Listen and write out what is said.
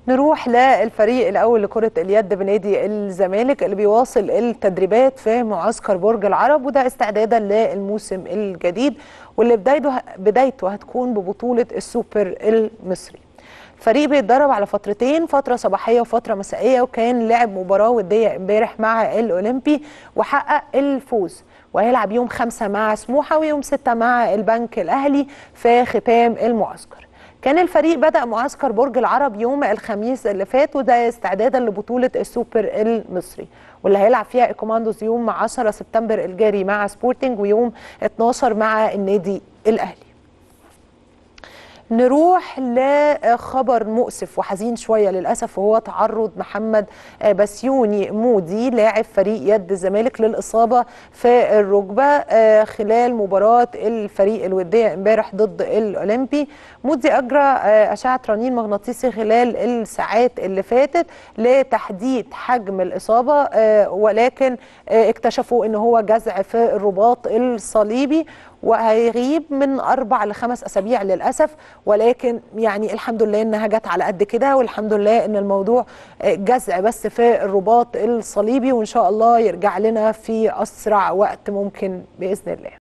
نروح للفريق الاول لكره اليد بنادي الزمالك اللي بيواصل التدريبات في معسكر برج العرب وده استعدادا للموسم الجديد واللي بدايته بدايته هتكون ببطوله السوبر المصري. الفريق بيتدرب على فترتين فتره صباحيه وفتره مسائيه وكان لعب مباراه وديه امبارح مع الاولمبي وحقق الفوز وهيلعب يوم خمسة مع سموحه ويوم ستة مع البنك الاهلي في ختام المعسكر. كان الفريق بدأ معسكر برج العرب يوم الخميس اللي فات وده استعدادا لبطولة السوبر المصري واللي هيلعب فيها الكوماندوز يوم 10 سبتمبر الجاري مع سبورتنج ويوم 12 مع النادي الأهلي نروح لخبر مؤسف وحزين شويه للاسف وهو تعرض محمد بسيوني مودي لاعب فريق يد الزمالك للاصابه في الركبه خلال مباراه الفريق الوديه امبارح ضد الاولمبي مودي اجرى اشعه رنين مغناطيسي خلال الساعات اللي فاتت لتحديد حجم الاصابه ولكن اكتشفوا ان هو جزع في الرباط الصليبي وهيغيب من اربع لخمس اسابيع للاسف ولكن يعني الحمد لله انها جت على قد كده والحمد لله ان الموضوع جزع بس في الرباط الصليبي وان شاء الله يرجع لنا في اسرع وقت ممكن باذن الله